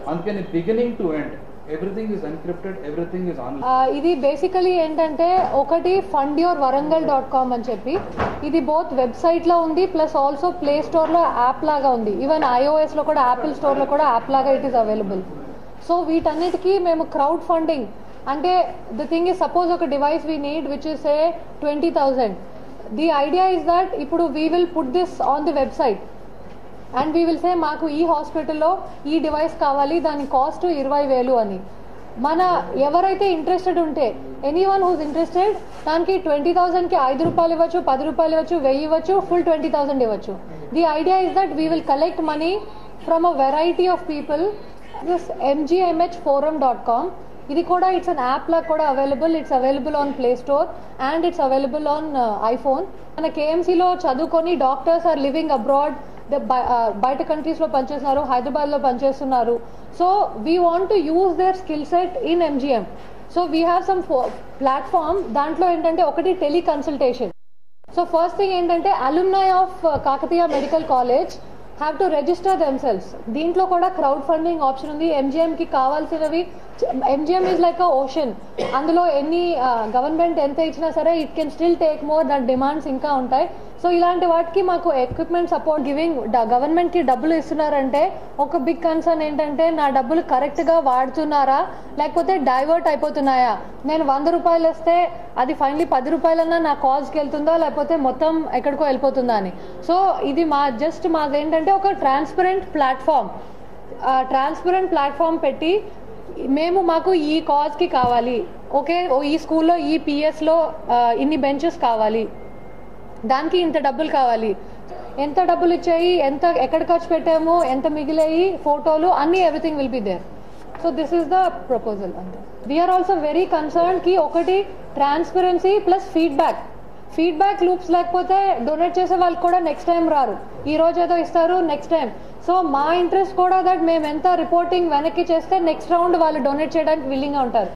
అందుకని beginning to end everything is encrypted everything is on ఆ, ఇది బేసికలీ ఏంటంటే ఒకటి fund your Warangal dot com అని చెప్పి ఇది బోత్ వెబ్సైట్లో ఉంది ప్లస్ ఆల్సో ప్లే స్టోర్లో యాప్ లాగా ఉంది ఈవెన్ ఐఓఎస్లో కూడా యాపిల్ స్టోర్లో కూడా యాప్ లాగా ఇట్ ఈస్ అవైలబుల్ సో వీటన్నిటికీ మేము క్రౌడ్ ఫండింగ్ అంటే ద థింగ్ ఇస్ సపోజ్ ఒక device we need which is a twenty thousand the idea is that ఇప్పుడు we will put this on the website and we will say మాకు ఈ హాస్పిటల్లో ఈ device కావాలి దాని కాస్ట్ ఇరవై వేలు అని మన ఎవరైతే ఇంట్రెస్టెడ్ ఉంటే ఎనీ వన్ హూస్ ఇంట్రెస్టెడ్ దానికి ట్వంటీ థౌసండ్కి ఐదు రూపాయలు ఇవ్వచ్చు పది రూపాయలు ఇవ్వచ్చు వెయ్యి ఇవ్వచ్చు ఫుల్ ట్వంటీ థౌసండ్ ఇవ్వచ్చు the idea is that we will collect money from a variety of people this MGMH forum dot com ఇది కూడా ఇట్స్ అన్ యాప్ లా కూడా available it's available on play store and it's available on iPhone మన కేఎంసీలో చదువుకొని doctors are living abroad బయట కంట్రీస్లో పనిచేస్తున్నారు హైదరాబాద్లో పనిచేస్తున్నారు so we want to use their skill set in MGM so we have some platform దాంట్లో ఏంటంటే ఒకటి tele consultation so first thing ఏంటంటే alumni of Kakatiya medical college have to register themselves దీంట్లో కూడా క్రౌడ్ ఫండింగ్ ఆప్షన్ ఉంది MGM కి కావాల్సినవి MGM is like a ocean అందులో ఎన్ని గవర్నమెంట్ ఎంత ఇచ్చినా సరే it can still take more దాని డిమాండ్స్ ఇంకా ఉంటాయి సో ఇలాంటి వాటికి మాకు ఎక్విప్మెంట్ సపోర్ట్ గివింగ్ గవర్నమెంట్ కి డబ్బులు ఇస్తున్నారంటే ఒక బిగ్ కన్సర్న్ ఏంటంటే నా డబ్బులు కరెక్ట్ గా వాడుతున్నారా లేకపోతే డైవర్ట్ అయిపోతున్నాయా నేను వంద రూపాయలు వస్తే అది ఫైనలీ పది రూపాయలన్నా నా కాజ్కి వెళ్తుందా లేకపోతే మొత్తం ఎక్కడికో వెళ్ళిపోతుందా అని సో ఇది మా జస్ట్ మాదేంటంటే ఒక ట్రాన్స్పరెంట్ ప్లాట్ఫామ్ ట్రాన్స్పరెంట్ ప్లాట్ఫామ్ పెట్టి మేము మాకు ఈ కాజ్కి కావాలి ఓకే ఓ ఈ స్కూల్లో ఈ పిఎస్లో ఇన్ని బెంచెస్ కావాలి దానికి ఇంత డబ్బులు కావాలి ఎంత డబ్బులు ఇచ్చాయి ఎంత ఎక్కడ ఖర్చు పెట్టాము ఎంత మిగిలాయి ఫోటోలు అన్ని everything will be there so this is the proposal అంతే వీఆర్ ఆల్సో వెరీ కన్సర్న్ కి ఒకటి transparency plus feedback feedback loops లేకపోతే డొనేట్ చేసే వాళ్ళు కూడా నెక్స్ట్ టైం రారు ఈ రోజు ఏదో ఇస్తారు నెక్స్ట్ టైం సో మా ఇంట్రెస్ట్ కూడా దట్ మేము ఎంత రిపోర్టింగ్ వెనక్కి చేస్తే నెక్స్ట్ రౌండ్ వాళ్ళు డొనేట్ చేయడానికి విల్లింగ్గా ఉంటారు